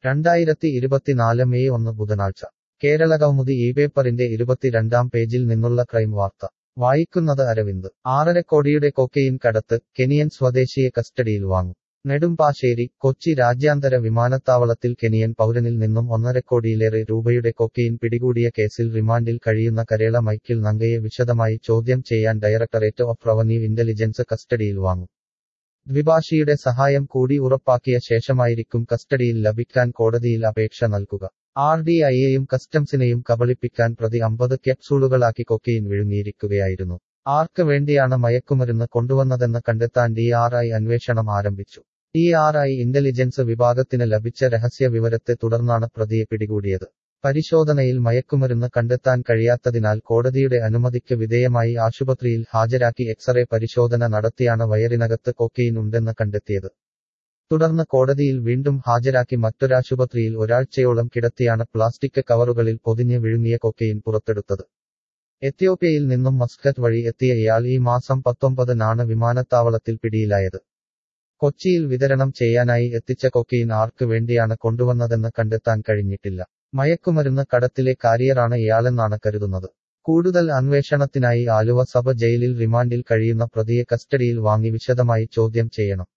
രണ്ടായിരത്തി ഇരുപത്തിനാല് മെയ് ഒന്ന് ബുധനാഴ്ച കേരളകൗമുദി ഈ പേപ്പറിന്റെ ഇരുപത്തിരണ്ടാം പേജിൽ നിന്നുള്ള ക്രൈം വാർത്ത വായിക്കുന്നത് അരവിന്ദ് ആറര കോടിയുടെ കൊക്കെയിൻ കടത്ത് കെനിയൻ സ്വദേശിയെ കസ്റ്റഡിയിൽ വാങ്ങും നെടുമ്പാശ്ശേരി കൊച്ചി രാജ്യാന്തര വിമാനത്താവളത്തിൽ കെനിയൻ പൗരനിൽ നിന്നും ഒന്നര കോടിയിലേറെ രൂപയുടെ കൊക്കെയിൻ പിടികൂടിയ കേസിൽ റിമാൻഡിൽ കഴിയുന്ന കരേള മൈക്കിൾ നങ്കയെ വിശദമായി ചോദ്യം ചെയ്യാൻ ഡയറക്ടറേറ്റ് ഓഫ് റവന്യൂ ഇന്റലിജൻസ് കസ്റ്റഡിയിൽ വാങ്ങും ദ്വിഭാഷിയുടെ സഹായം കൂടി ഉറപ്പാക്കിയ ശേഷമായിരിക്കും കസ്റ്റഡിയിൽ ലഭിക്കാൻ കോടതിയിൽ അപേക്ഷ നൽകുക ആർ ഡി ഐയെയും കസ്റ്റംസിനെയും കബളിപ്പിക്കാൻ പ്രതി അമ്പത് ക്യാപ്സൂളുകളാക്കി കൊക്കെയിൻ വിഴുങ്ങിയിരിക്കുകയായിരുന്നു ആർക്ക് വേണ്ടിയാണ് മയക്കുമരുന്ന് കൊണ്ടുവന്നതെന്ന് കണ്ടെത്താൻ ഡി ആർ ഐ അന്വേഷണം ആരംഭിച്ചു ഡി ആർ ഐ ഇന്റലിജൻസ് വിഭാഗത്തിന് ലഭിച്ച രഹസ്യ വിവരത്തെ തുടർന്നാണ് പ്രതിയെ പിടികൂടിയത് പരിശോധനയിൽ മയക്കുമരുന്ന് കണ്ടെത്താൻ കഴിയാത്തതിനാൽ കോടതിയുടെ അനുമതിക്ക് വിധേയമായി ആശുപത്രിയിൽ ഹാജരാക്കി എക്സ്റേ പരിശോധന നടത്തിയാണ് വയറിനകത്ത് കൊക്കെയിൻ ഉണ്ടെന്ന് കണ്ടെത്തിയത് തുടർന്ന് കോടതിയിൽ വീണ്ടും ഹാജരാക്കി മറ്റൊരാശുപത്രിയിൽ ഒരാഴ്ചയോളം കിടത്തിയാണ് പ്ലാസ്റ്റിക് കവറുകളിൽ പൊതിഞ്ഞ് വിഴുങ്ങിയ കൊക്കെയിൻ പുറത്തെടുത്തത് എത്യോപ്യയിൽ നിന്നും മസ്കറ്റ് വഴി എത്തിയ ഇയാൾ ഈ മാസം പത്തൊമ്പതിനാണ് വിമാനത്താവളത്തിൽ പിടിയിലായത് കൊച്ചിയിൽ വിതരണം ചെയ്യാനായി എത്തിച്ച കൊക്കെയിൻ ആർക്ക് വേണ്ടിയാണ് കൊണ്ടുവന്നതെന്ന് കണ്ടെത്താൻ കഴിഞ്ഞിട്ടില്ല മയക്കുമരുന്ന് കടത്തിലെ കാരിയറാണ് ഇയാളെന്നാണ് കരുതുന്നത് കൂടുതൽ അന്വേഷണത്തിനായി ആലുവ സബ ജയിലിൽ റിമാൻഡിൽ കഴിയുന്ന പ്രതിയെ കസ്റ്റഡിയിൽ വാങ്ങി വിശദമായി ചോദ്യം ചെയ്യണം